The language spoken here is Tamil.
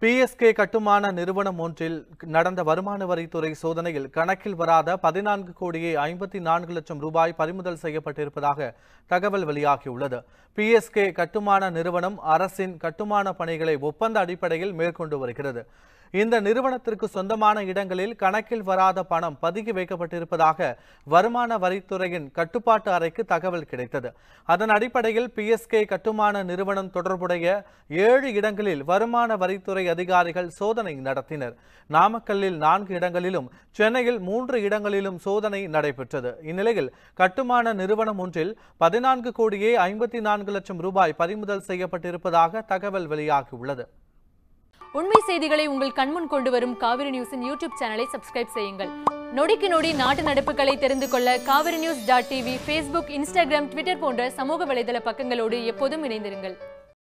பிஎஸ்கே கட்டுமான நிறுவனம் ஒன்றில் நடந்த வருமான வரித்துறை சோதனையில் கணக்கில் வராத பதினான்கு கோடியே ஐம்பத்தி நான்கு லட்சம் ரூபாய் பறிமுதல் செய்யப்பட்டிருப்பதாக தகவல் வெளியாகியுள்ளது பிஎஸ்கே கட்டுமான நிறுவனம் அரசின் கட்டுமான பணிகளை ஒப்பந்த அடிப்படையில் மேற்கொண்டு வருகிறது இந்த நிறுவனத்திற்கு சொந்தமான இடங்களில் கணக்கில் வராத பணம் பதுக்கி வைக்கப்பட்டிருப்பதாக வருமான வரித்துறையின் கட்டுப்பாட்டு அறைக்கு தகவல் கிடைத்தது அதன் அடிப்படையில் பிஎஸ்கே கட்டுமான நிறுவனம் தொடர்புடைய ஏழு இடங்களில் வருமான வரித்துறை அதிகாரிகள் சோதனை நடத்தினர் நாமக்கல்லில் நான்கு இடங்களிலும் சென்னையில் மூன்று இடங்களிலும் சோதனை நடைபெற்றது இந்நிலையில் கட்டுமான நிறுவனம் ஒன்றில் பதினான்கு கோடியே ஐம்பத்தி நான்கு லட்சம் ரூபாய் பறிமுதல் செய்யப்பட்டிருப்பதாக தகவல் வெளியாகியுள்ளது உண்மை செய்திகளை உங்கள் கண்முன் கொண்டு வரும் காவிரி நியூஸின் யூடியூப் சேனலை சப்ஸ்கிரைப் செய்யுங்கள் நொடிக்கு நொடி நாட்டு நடப்புகளை தெரிந்து கொள்ள Kaveri news dot TV Facebook Instagram Twitter போன்ற சமூக வலைதள பக்கங்களோடு எப்போதும் இணைந்திருங்கள்